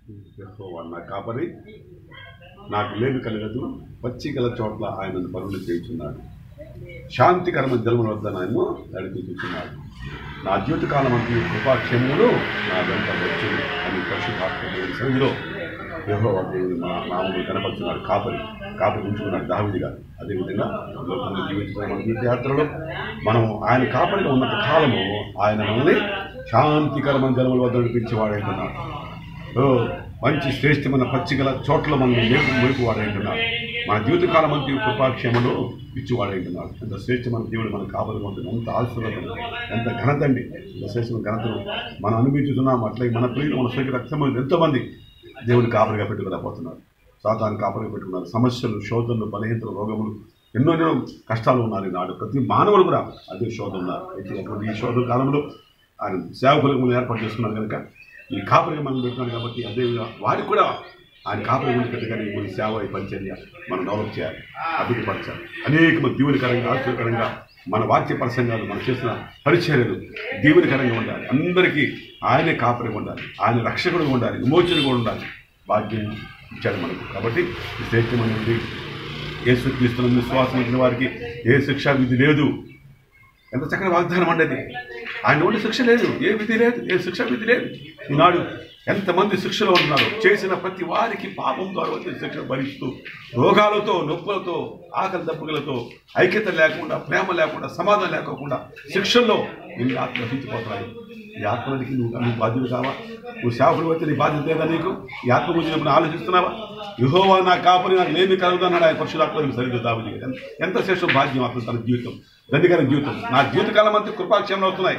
యెహోవా నా కాపరి నాకు లేమి కలగదు పచ్చిగల చోట్ల ఆయన పనులు చేయుచున్నాడు శాంతికరమైన జన్మల వద్ద ఆయన నడిపించుచున్నాడు నా జీవితకాలం అంతా కృపాక్షేములు నా వెంట వచ్చు అని పరిశుభాత్మ సన్నిధిలో యెహోవా దేవుని మా నామములు కనపడుతున్నాడు కాపరి కాపరి ఉంచుకున్నాడు దావిది గారు అదేవిధంగా లోకంలో జీవించిన మన తీర్థయాత్రలో మనం ఆయన కాపరిగా ఉన్నంత కాలము ఆయన మనల్ని శాంతికరమైన జన్మల వద్ద నడిపించేవాడైతున్నాడు ఓ మంచి శ్రేష్టమైన పచ్చిగల చోట్ల మనం మేపు మేపువాడైంటున్నాడు మన జీవితకాలం అంతా కృపాక్షేమలు ఇచ్చివాడైంటున్నాడు ఎంత శ్రేష్టమైన దేవుడు మనకు కాపలిగా ఉంటుంది ఎంత ఆశీర్వాదం ఎంత ఘనత అండి ఎంత శ్రేష్టమైన ఘనతను మనం అనుభవించుతున్నాం అట్లాగే మన ప్రియులు మన స్వీయ రక్తం ఎంతోమంది దేవుని కాపరిగా పెట్టుకోలేకపోతున్నారు సాతాన్ని కాపరిగా పెట్టుకున్నారు సమస్యలు శోధనలు బలహీనతలు రోగములు ఎన్నో ఎన్నో కష్టాలు ఉన్నారు నాడు ప్రతి మానవుడు కూడా అదే శోధన ఉన్నారు అయితే అటువంటి ఈ శోధన కాలంలో ఆయన సేవకులకు మనం ఏర్పాటు చేసుకున్నారు కనుక ఈ కాపరిగా మనం పెట్టుకున్నాం కాబట్టి అదే వారికి కూడా ఆయన కాపరి ఉండేటట్టుగా మన సేవ ఈ పరిచర్య మనం డెవలప్ చేయాలి అభివృద్ధిపరచాలి అనేక మంది దీవునికరంగా ఆశ్చర్యకరంగా మన వాక్య ప్రసంగాలు మనం చేసిన పరిచర్యలు దీవునికరంగా ఉండాలి అందరికీ ఆయనే కాపరిగా ఉండాలి ఆయన రక్షకుడు ఉండాలి విమోచన కూడా ఉండాలి భాగ్యం ఇచ్చాడు మనకు కాబట్టి ఈ శ్రేష్టమైనది యేసు క్రీస్తున్న విశ్వాసం ఉంచిన వారికి ఏ శిక్షా విధి లేదు ఎంత చక్కని వాగ్దానం అండి అది ఆయన నుండి శిక్ష లేదు ఏ విధి లేదు ఏ శిక్ష విధి లేదు ఈనాడు ఎంతమంది శిక్షలో ఉన్నారు చేసిన ప్రతి వారికి పాపం ద్వారా వచ్చే శిక్ష భరిస్తూ రోగాలతో నొప్పులతో ఆకలి దప్పులతో ఐక్యత లేకుండా ప్రేమ లేకుండా సమాధానం లేకోకుండా శిక్షల్లో నీ ఆత్మ నశించిపోతున్నాయి ఈ ఆత్మనికి నువ్వు నువ్వు బాధ్యత కావా నువ్వు సేవకుడు వచ్చి నీ బాధ్యత లేదా నీకు ఈ ఆత్మ గురించి ఎప్పుడు ఆలోచిస్తున్నావా యుహోవా నా కాపరి నాకు లేమి కలుగుతున్నాడు ఆయన పరశురాత్మ సరిగ్గా దాబుది ఎంత శ్రేష్ఠ భాగ్యం అతను తన జీవితం దండికర జీవితం నా జీవితకాలం అంతా కృపాక్షేమలు అవుతున్నాయి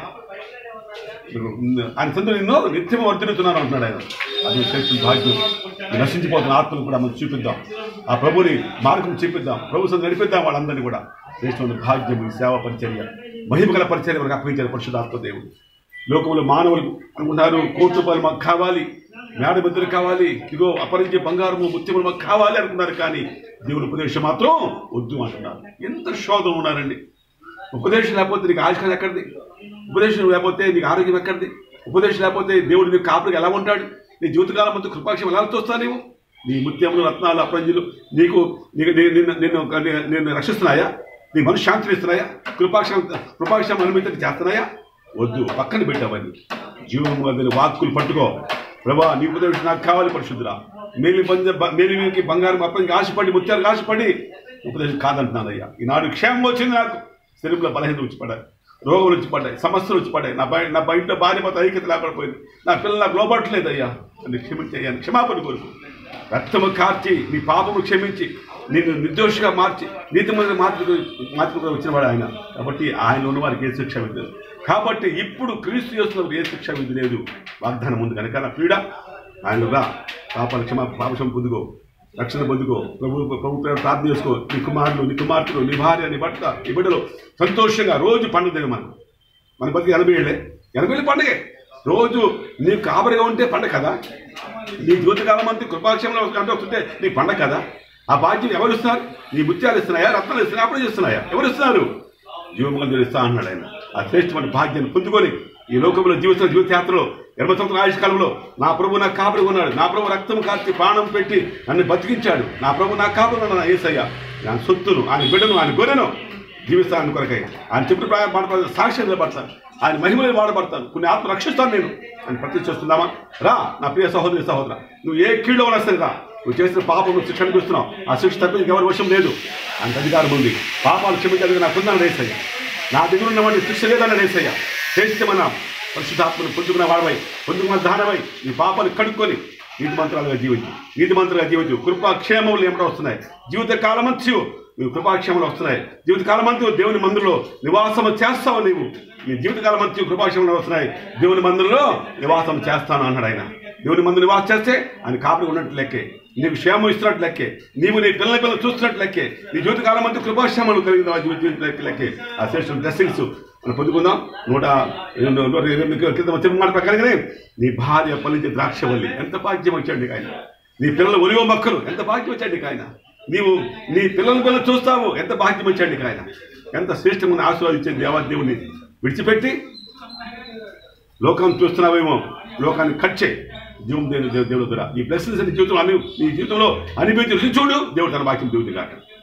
ఆయన తండ్రి నిన్ను నిత్యం వర్తిరుతున్నాను అంటున్నాడు ఆయన అది శ్రేష్ఠ భాగ్యం ఈ నశించిపోతున్న ఆత్మను కూడా మనం చూపిద్దాం ఆ ప్రభుని మార్గం చూపిద్దాం ప్రభు సందు నడిపిద్దాం వాళ్ళందరినీ కూడా శ్రేష్టమైన భాగ్యం ఈ సేవా పరిచర్య మహిమగల పరిచర్య మనకు అప్పగించారు పరిశుధాత్మ దేవుడు లోకంలో మానవులు అనుకుంటారు కోట్ల రూపాయలు మాకు కావాలి మేడ బెద్దలు కావాలి ఇగో అపరించే బంగారము ముత్యములు మాకు కావాలి అనుకున్నారు కానీ దేవుని ఉపదేశం మాత్రం వద్దు అంటున్నారు ఎంత శోధన ఉన్నారండి ఉపదేశం లేకపోతే నీకు ఆయుష్కాలం ఎక్కడిది ఉపదేశం లేకపోతే నీకు ఆరోగ్యం ఎక్కడిది ఉపదేశం లేకపోతే దేవుడు నీకు కాపుడికి ఎలా ఉంటాడు నీ జీవితకాలం మొత్తం కృపాక్షం ఎలా చూస్తా నీవు నీ ముత్యములు రత్నాలు అప్రంజులు నీకు నీకు నీ- నిన్ను నిన్ను నిన్ను రక్షిస్తున్నాయా నీ మనసు శాంతిని ఇస్తున్నాయా కృపాక్షం కృపాక్షం అనుమతి చేస్తున్నాయా వద్దు పక్కన పెట్టవని జీవం వదిలి వాక్కులు పట్టుకో ప్రభా నీ ఉపదేశం నాకు కావాలి పరిశుద్ధురా మేలి బంజ మేలికి బంగారం అప్పటికి ఆశపడి ముత్యాలకు ఆశపడి ఉపదేశం కాదంటున్నానయ్యా ఈనాడు క్షేమం వచ్చింది నాకు శరీరంలో బలహీనత వచ్చి పడ్డాయి రోగం వచ్చి పడ్డాయి సమస్యలు వచ్చి పడ్డాయి నా బయ నా బయట భార్య మాతో ఐక్యత లేకుండా పోయింది నా పిల్లలు నాకు లోపట్లేదయ్యా అని క్షమించయ్యాను క్షమాపణ కోరుకు రక్తము కార్చి నీ పాపము క్షమించి నిన్ను నిర్దోషిగా మార్చి నీతి మంది మార్పు మార్పు వచ్చినవాడు ఆయన కాబట్టి ఆయన ఉన్న వారికి ఏ శిక్ష విధి లేదు కాబట్టి ఇప్పుడు క్రీస్తు చేస్తున్నప్పుడు ఏ శిక్ష విధి లేదు వాగ్దానం ఉంది కనుక నా పీడ ఆయనగా పాపాల క్షమా పాపం పొందుకో రక్షణ పొందుకో ప్రభు ప్రభు ప్రేమ ప్రార్థన చేసుకో నీ కుమారులు నీ కుమార్తెలు నీ భార్య నీ భర్త నీ బిడ్డలు సంతోషంగా రోజు పండుగ తిన మనం మన బతికి ఎనభై ఏళ్ళే ఎనభై ఏళ్ళు పండుగే రోజు నీకు కాబరిగా ఉంటే పండగ కదా నీ జీవితకాలం అంతా కృపాక్షంలో అంటే వస్తుంటే నీ పండగ కదా ఆ బాధ్యం ఎవరు ఇస్తున్నారు నీ ముత్యాలు ఇస్తున్నాయా రత్నాలు ఇస్తున్నాయా అప్పుడు ఇస్తున్నాయా ఎవరు ఇస్తున్నారు జీవమందులు ఇస్తా అన్నాడు ఆయన ఆ శ్రేష్టమైన భాగ్యాన్ని పొందుకొని ఈ లోకంలో జీవిస్తున్న జీవితయాత్రలో ఎనభై సంవత్సరాల ఆయుష్ కాలంలో నా ప్రభు నాకు కాపురి ఉన్నాడు నా ప్రభు రక్తం కార్చి ప్రాణం పెట్టి నన్ను బతికించాడు నా ప్రభు నాకు కాపురి ఉన్నాడు నా ఏసయ్య ఆయన సొత్తును ఆయన బిడ్డను ఆయన గొర్రెను జీవిస్తాను కొరకై ఆయన చెప్పిన ప్రాయం పాడపడతాను సాక్ష్యం నిలబడతాను ఆయన మహిమలు వాడబడతాను కొన్ని ఆత్మ రక్షిస్తాను నేను అని ప్రతి చేస్తున్నామా రా నా ప్రియ సహోదరి సహోదర నువ్వు ఏ కీళ్ళు ఉన్నా సరే రా నువ్వు చేసిన పాపం శిక్ష అనిపిస్తున్నావు ఆ శిక్ష తప్పించి ఎవరి వశం లేదు అంత అధికారం ఉంది పాపాలు క్షమించాలి నాకు ఉందని రేసయ్య నా దగ్గర ఉన్నవాడిని శిక్ష లేదని రేసయ్య శ్రేష్టమైన పరిశుద్ధాత్మను పొందుకున్న వాడవై పొందుకున్న దానవై నీ పాపాలు కడుక్కొని నీతి మంత్రాలుగా జీవించు నీతి మంత్రాలుగా జీవించు కృపాక్షేమములు ఏమిటో వస్తున్నాయి జీవిత కాలమంత్యు నీవు కృపాక్షేమలు వస్తున్నాయి జీవిత కాలమంతు దేవుని మందులో నివాసము చేస్తావు నీవు నీ జీవిత కాలమంతు కృపాక్షేమలు వస్తున్నాయి దేవుని మందులో నివాసం చేస్తాను అన్నాడు ఆయన దేవుని మందు నివాసం చేస్తే ఆయన కాపులు ఉన్నట్టు లెక్కే నీకు క్షేమం ఇస్తున్నట్టు లెక్కే నీవు నీ పిల్లల పిల్లలు చూస్తున్నట్టు లెక్కే నీ జీవితకాలం అంతా కృపాక్షేమాలు కలిగిన ఆ జీవిత జీవిత లెక్క లెక్కే ఆ శ్రేష్ఠ బ్లెస్సింగ్స్ మనం పొందుకుందాం నూట నూట ఇరవై ఎనిమిది కింద వచ్చిన మాట ప్రకారంగానే నీ భార్య ఫలించే ద్రాక్షవల్లి ఎంత భాగ్యం వచ్చాడు నీకు ఆయన నీ పిల్లలు ఒలివ మొక్కలు ఎంత భాగ్యం వచ్చాడు నీకు ఆయన నీవు నీ పిల్లల పిల్లలు చూస్తావు ఎంత భాగ్యం వచ్చాడు నీకు ఆయన ఎంత శ్రేష్టమైన ఆశీర్వాదించే దేవాదేవుని విడిచిపెట్టి లోకం చూస్తున్నావేమో లోకాన్ని కట్ చేయి జీవం దేని దేవుడు ద్వారా ఈ బ్లెస్సింగ్స్ అన్ని జీవితంలో అన్ని నీ జీవితంలో అనుభవించి రుచి చూడు దేవుడు తన వాక్యం దేవుడి కాక